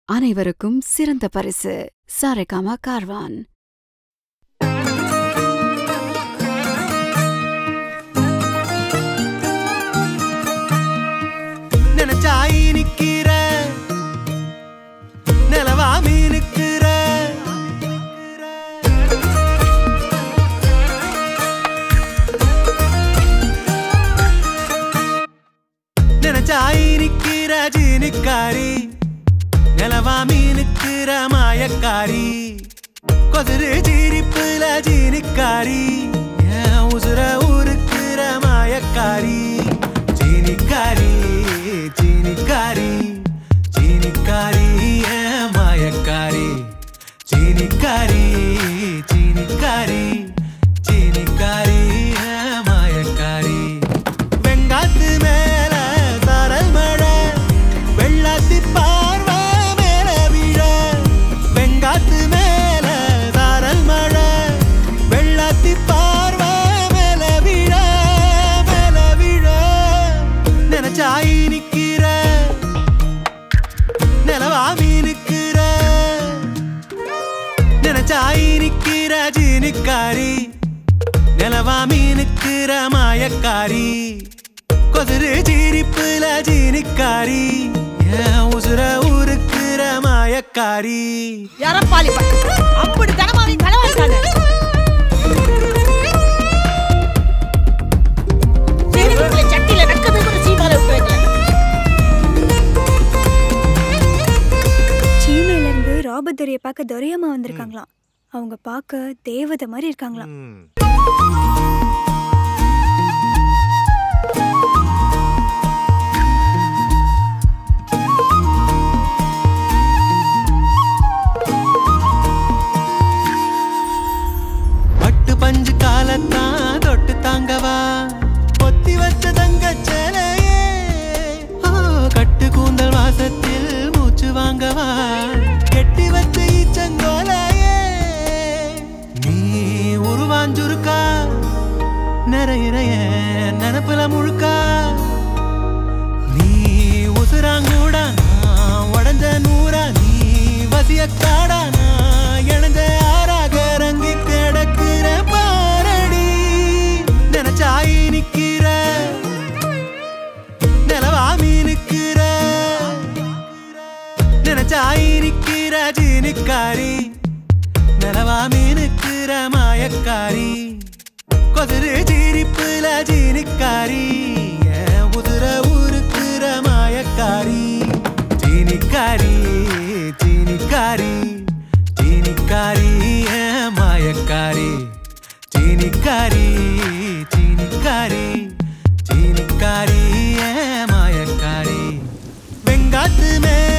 அனைவருக்கும் சிறந்த பரிசு சாரேகாமா கார்வான் நினைச்சாய் நிக்கிற நிலவா மீனுக்கிற நினைச்சாய் நிக்கிற ஜீனிக்காரி நிலவா மீனுக்கிற மாயக்காரி கொதிரு ஜீரிப்புல ஜீனிக்காரி என் உசுர ஊருக்கிற மாயக்காரி ஜீனிக்காரி ஜீனிக்காரி ஜீனிக்காரி என் மாயக்காரி ஜீனிக்காரி ஜீனிக்காரி ஜீனிக்காரி என் மாயக்காரி வெங்காத்து மேல தரல் மழை வெள்ளாத்தி பார்வை மேல விழ வெங்காத்து மேல தரல் மழை வெள்ளாத்தி பார்வை மேல விழ மேல விழ நினைச்சாய் நிக்கிற நிலவா மீனுக்கிற நினைச்சாய் நிக்கிற ஜீனிக்காரி நிலவா மீனுக்கிற மாயக்காரி கொதிரு ஜீரிப்புல ஜீனிக்காரி என் உசுர ஊருக்கிற மாயக்காரி எரப்பாளி பையன். அப்படி தனமாவி களவாண்டானே சிறுகுள்ள சட்டில நக்கது கூட சீமால விட்டு வைக்கல சீமையில இருந்து ராபர்ட் துரையை பார்க்க துரையம்மா வந்திருக்காங்களாம் அவங்க பார்க்க தேவதை மாதிரி இருக்காங்களாம் பட்டு பஞ்சு காலத்தான் தொட்டு தாங்கவா பொத்தி வச்ச தங்க சேலையே ஓ, கட்டு கூந்தல் வாசத்தில் மூச்சு வாங்கவா கெட்டி வச்ச ஈச்சங்கோலையே நீ உருவாஞ்சுருக்கா நிறைய நினப்புல முழுக்கா நீ உசுராங்கூடா நான் உடஞ்ச நூறா நீ வசிய காடா நான் இணைஞ்ச ஆறாக ரங்கி கிடக்குற பாரடி நினைச்சாய் நிக்கிற நிலவா மீனுக்கிற நினைச்சாய் நிக்கிற ஜீனிக்காரி நிலவா மீனுக்கிற மாயக்காரி கொதிரு ஜீரிப்புல ஜீனிக்காரி என் உதிர ஊருக்குற மாயக்காரி ஜீனிக்காரி ஜீனிக்காரி ஜீனிக்காரி என் மாயக்காரி ஜீனிக்காரி ஜீனிக்காரி ஜீனிக்காரி என் மாயக்காரி வெங்காத்து மேல